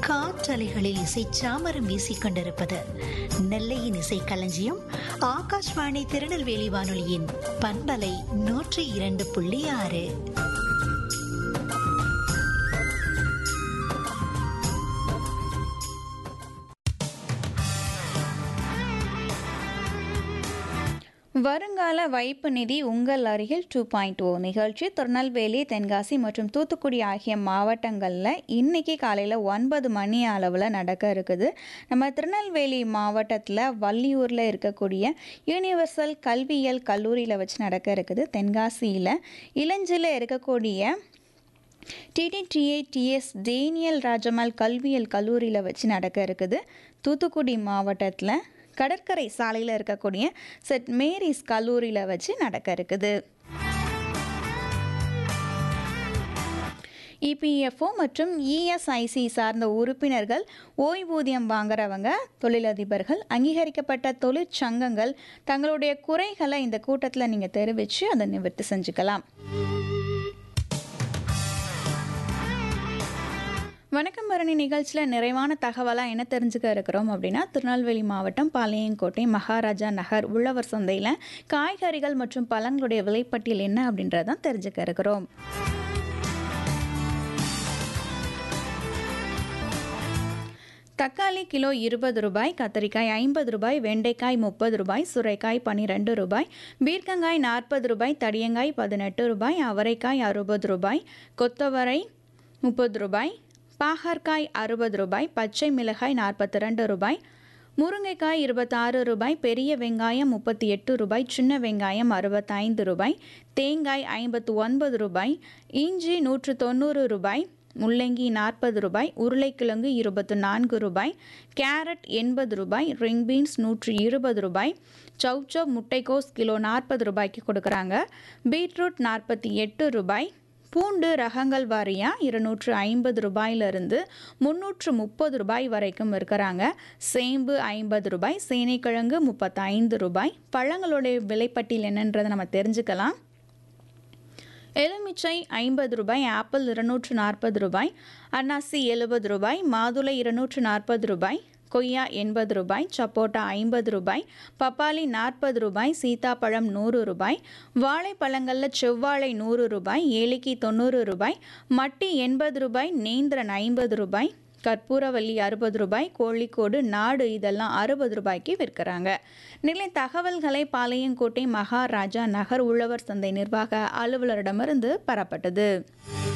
காற்றலைகளில் இசை சாமரம் வீசிக் கொண்டிருப்பது நெல்லையின் இசை களஞ்சியம் ஆகாஷ்வாணி திருநெல்வேலி வானொலியின் பண்பலை நூற்றி இரண்டு புள்ளி ஆறு வருங்கால வைப்பு நிதி உங்கள் அருகில் டூ பாயிண்ட் ஓ நிகழ்ச்சி திருநெல்வேலி தென்காசி மற்றும் தூத்துக்குடி ஆகிய மாவட்டங்களில் இன்னைக்கு காலையில் ஒன்பது மணி அளவில் நடக்க இருக்குது நம்ம திருநெல்வேலி மாவட்டத்தில் வள்ளியூரில் இருக்கக்கூடிய யூனிவர்சல் கல்வியியல் கல்லூரியில் வச்சு நடக்க இருக்குது தென்காசியில் இளஞ்சில் இருக்கக்கூடிய டிடிடிஏ டிஎஸ் டேனியல் ராஜமால் கல்வியியல் கல்லூரியில் வச்சு நடக்க இருக்குது தூத்துக்குடி மாவட்டத்தில் கடற்கரை சாலையில் இருக்கக்கூடிய செட் மேரிஸ் கல்லூரியில் வச்சு நடக்க இருக்குது இபிஎஃப்ஓ மற்றும் இஎஸ்ஐசி சார்ந்த உறுப்பினர்கள் ஓய்வூதியம் வாங்குறவங்க தொழிலதிபர்கள் அங்கீகரிக்கப்பட்ட தொழிற்சங்கங்கள் தங்களுடைய குறைகளை இந்த கூட்டத்தில் நீங்கள் தெரிவித்து அதை நிவர்த்தி செஞ்சுக்கலாம் வணக்கம் பரணி நிகழ்ச்சியில் நிறைவான தகவலாக என்ன தெரிஞ்சுக்க இருக்கிறோம் அப்படின்னா திருநெல்வேலி மாவட்டம் பாளையங்கோட்டை மகாராஜா நகர் உழவர் சந்தையில் காய்கறிகள் மற்றும் பழங்களுடைய விலைப்பட்டியல் என்ன அப்படின்றதான் தெரிஞ்சுக்க இருக்கிறோம் தக்காளி கிலோ இருபது ரூபாய் கத்தரிக்காய் ஐம்பது ரூபாய் வெண்டைக்காய் முப்பது ரூபாய் சுரைக்காய் பன்னிரெண்டு ரூபாய் பீர்க்கங்காய் நாற்பது ரூபாய் தடியங்காய் பதினெட்டு ரூபாய் அவரைக்காய் அறுபது ரூபாய் கொத்தவரை முப்பது ரூபாய் பாகற்காய் அறுபது ரூபாய் பச்சை மிளகாய் நாற்பத்தி ரெண்டு ரூபாய் முருங்கைக்காய் இருபத்தாறு ரூபாய் பெரிய வெங்காயம் முப்பத்தி எட்டு ரூபாய் சின்ன வெங்காயம் அறுபத்தைந்து ரூபாய் தேங்காய் ஐம்பத்து ஒன்பது ரூபாய் இஞ்சி நூற்று தொண்ணூறு ரூபாய் முள்ளங்கி நாற்பது ரூபாய் உருளைக்கிழங்கு இருபத்து நான்கு ரூபாய் கேரட் எண்பது ரூபாய் ரிங் பீன்ஸ் நூற்று இருபது ரூபாய் சௌச்சோ முட்டைக்கோஸ் கிலோ நாற்பது ரூபாய்க்கு கொடுக்குறாங்க பீட்ரூட் நாற்பத்தி எட்டு ரூபாய் பூண்டு ரகங்கள் வாரியாக இருநூற்று ஐம்பது ரூபாயிலிருந்து முந்நூற்று முப்பது ரூபாய் வரைக்கும் இருக்கிறாங்க சேம்பு ஐம்பது ரூபாய் சேனைக்கிழங்கு முப்பத்தைந்து ரூபாய் பழங்களுடைய விலைப்பட்டியல் என்னன்றதை நம்ம தெரிஞ்சுக்கலாம் எலுமிச்சை ஐம்பது ரூபாய் ஆப்பிள் இருநூற்று நாற்பது ரூபாய் அன்னாசி எழுபது ரூபாய் மாதுளை இருநூற்று நாற்பது ரூபாய் கொய்யா எண்பது ரூபாய் சப்போட்டா ஐம்பது ரூபாய் பப்பாளி நாற்பது ரூபாய் சீதாப்பழம் நூறு ரூபாய் வாழைப்பழங்களில் செவ்வாழை நூறு ரூபாய் ஏலிக்கி தொண்ணூறு ரூபாய் மட்டி எண்பது ரூபாய் நேந்திரன் ஐம்பது ரூபாய் கற்பூரவல்லி அறுபது ரூபாய் கோழிக்கோடு நாடு இதெல்லாம் அறுபது ரூபாய்க்கு விற்கிறாங்க நிலை தகவல்களை பாளையங்கோட்டை மகாராஜா நகர் உழவர் சந்தை நிர்வாக அலுவலரிடமிருந்து பெறப்பட்டது